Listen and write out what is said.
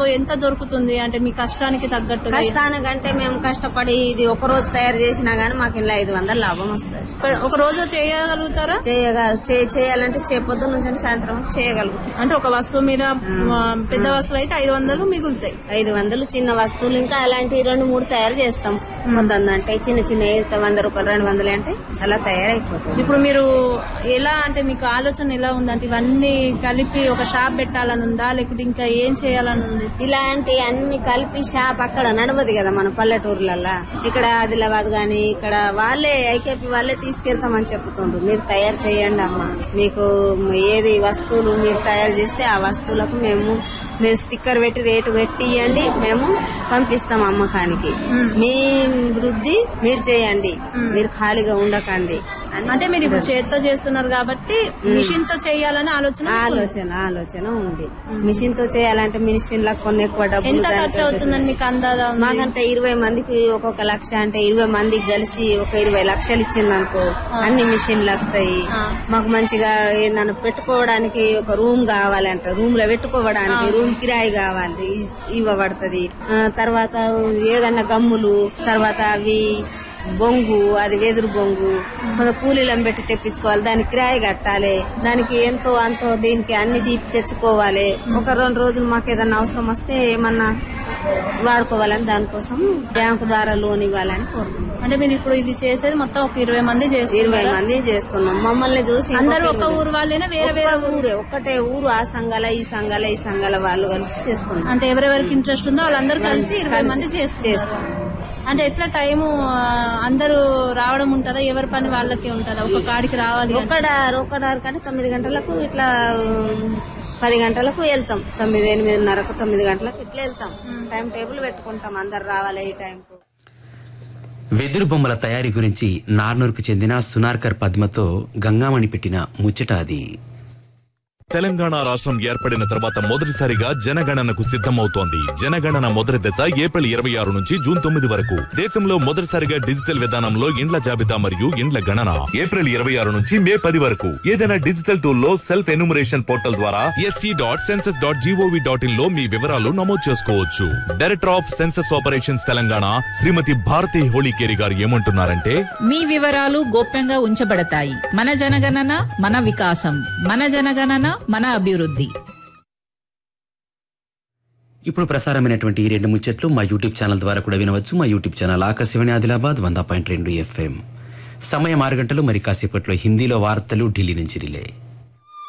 ఎంత దొరుకుతుంది అంటే మీ కష్టానికి తగ్గట్టుగా కష్టానికంటే మేము కష్టపడి ఇది ఒక రోజు తయారు చేసినా గానీ మాకు ఇలా ఐదు వందలు లాభం వస్తుంది ఒక- ఒక రోజు చేయగలుగుతారా చేయగా చే- చేయాలంటే చే పొద్దున్న నుంచి అంటే సాయంత్రం వరకు చేయగలుగుతాం అంటే ఒక వస్తువు మీద ఆ, పెద్ద వస్తువులు అయితే ఐదు వందలు మిగులుతాయి ఐదు వందలు చిన్న వస్తువులు ఇంకా అలాంటి రెండు మూడు తయారు చేస్తాం పొద్దున్న అంటే చిన్న చిన్న అయితే వంద రూపాయలు రెండు వందలు అంటే అలా తయారైపోతుంది ఇప్పుడు మీరు ఎలా అంటే మీకు ఆలోచన ఎలా ఉంది అంటే ఇవన్నీ కలిపి ఒక షాప్ పెట్టాలని ఉందా లేకుంటే ఇంకా ఏం చేయాలని ఉంది ఇలాంటి అన్ని కలిపి షాప్ అక్కడ నడవదు కదా మన పల్లెటూర్లల్లా ఇక్కడ ఆదిలాబాద్ గాని ఇక్కడ వాళ్ళే ఐకేపీ వాళ్ళే తీసుకెళ్తామని చెప్తుండ్రు మీరు తయారు చేయండి అమ్మా మీకు ఏది వస్తువులు మీరు తయారు చేస్తే ఆ వస్తువులకు మేము మీరు స్టిక్కర్ పెట్టి రేటు పెట్టి ఇవ్వండి మేము పంపిస్తాం అమ్మకానికి మీ వృద్ధి మీరు చేయండి మీరు ఖాళీగా ఉండకండి అని అంటే మీరు ఇప్పుడు చేత్తో చేస్తున్నారు కాబట్టి మిషన్ తో చేయాలని ఆలోచన మీకు ఉంది. ఆలోచన ఆలోచన ఉంది మిషన్ తో చేయాలంటే మిషన్ లకు కొన్ని ఎక్కువ డబ్బులు ఎంత దానికి ఖర్చు అవుతుందని మీకు అందాదా ఉంది? మాకంటే ఇరవై మందికి ఒక్కొక్క లక్ష అంటే ఇరవై మందికి కలిసి ఒక ఇరవై లక్షలు ఇచ్చింది అనుకో అన్ని మిషన్లు వస్తాయి ఆ. మాకు మంచిగా నన్ను పెట్టుకోవడానికి ఒక రూమ్ కావాలంట రూమ్ లో పెట్టుకోవడానికి రూమ్ కిరాయి కావాలి ఇ- ఇవ్వబడుతుంది ఆ, తర్వాత ఏదన్నా గమ్ములు తర్వాత అవి బొంగు అది వెదురు బొంగు కొంత కూలీలను పెట్టి తెప్పించుకోవాలి దానికి కిరాయి కట్టాలి దానికి ఎంతో అంతో దీనికి అన్ని తీపి తెచ్చుకోవాలి ఒక రెండు రోజులు మాకు ఏదన్నా అవసరం వస్తే ఏమన్నా వాడుకోవాలని దానికోసం బ్యాంకు ద్వారా లోన్ ఇవ్వాలని కోరుతున్నాం అంటే మీరు ఇప్పుడు ఇది చేసేది మొత్తం ఒక ఇరవై మంది ఇరవై చేస్తున్నారు మంది చేస్తున్నాం మమ్మల్ని చూసి అందరూ ఇంకొక ఒక ఊరు వాళ్ళైనా వేరే వేరే ఒక్క ఊరే ఒక్కటే ఊరు ఆ సంఘాల ఈ సంఘాల ఈ సంఘాల వాళ్ళు కలిసి చేస్తున్నాం అంటే ఎవరెవరికి ఇంట్రెస్ట్ ఉందో వాళ్ళందరూ కలిసి ఇరవై మంది చేస్తారు చేస్తాం అంటే ఎట్లా టైము ఆ, అందరూ రావడం ఉంటుందా ఎవరి పని వాళ్ళకే ఉంటుందా ఒక కాడికి రావాలి అంటే? ఒక్కడారు ఒక్కడారు కానీ తొమ్మిది గంటలకు ఇట్లా ఉమ్, పది గంటలకు వెళ్తాం తొమ్మిది ఎనిమిదిన్నరకు తొమ్మిది గంటలకు ఇట్లా వెళ్తాం టైం టేబుల్ పెట్టుకుంటాం అందరు రావాలి ఈ టైంకు వెదురు బొమ్మల తయారీ గురించి నార్నూర్కు చెందిన సునార్కర్ పద్మతో గంగామణి పెట్టిన ముచ్చట అది తెలంగాణ రాష్ట్రం ఏర్పడిన తర్వాత మొదటిసారిగా జనగణనకు సిద్ధమవుతోంది జనగణన మొదటి దశ ఏప్రిల్ ఇరవై ఆరు నుంచి జూన్ తొమ్మిది వరకు దేశంలో మొదటిసారిగా డిజిటల్ విధానంలో ఇండ్ల జాబితా మరియు ఇండ్ల గణన ఏప్రిల్ ఇరవై ఆరు నుంచి మే పది వరకు ఏదైనా డిజిటల్ టూల్ లో సెల్ఫ్ ఎన్యూమరేషన్ పోర్టల్ ద్వారా SE dot census dot GOV dot in లో మీ వివరాలు నమోదు చేసుకోవచ్చు director of census operations Telangana Srimati Bharathi Holikeri గారు ఏమంటున్నారంటే మీ వివరాలు గోప్యంగా ఉంచబడతాయి మన జనగణన మన వికాసం మన జనగణన మన అభివృద్ధి ఇప్పుడు ప్రసారమైనటువంటి ఈ రెండు ముచ్చట్లు మా యూట్యూబ్ ఛానల్ ద్వారా కూడా వినవచ్చు మా యూట్యూబ్ ఛానల్ ఆకాశవాణి ఆదిలాబాద్ వంద పాయింట్ రెండు ఎఫ్ఎం సమయం ఆరు గంటలు మరి కాసేపట్లో హిందీలో వార్తలు ఢిల్లీ నుంచి రిలే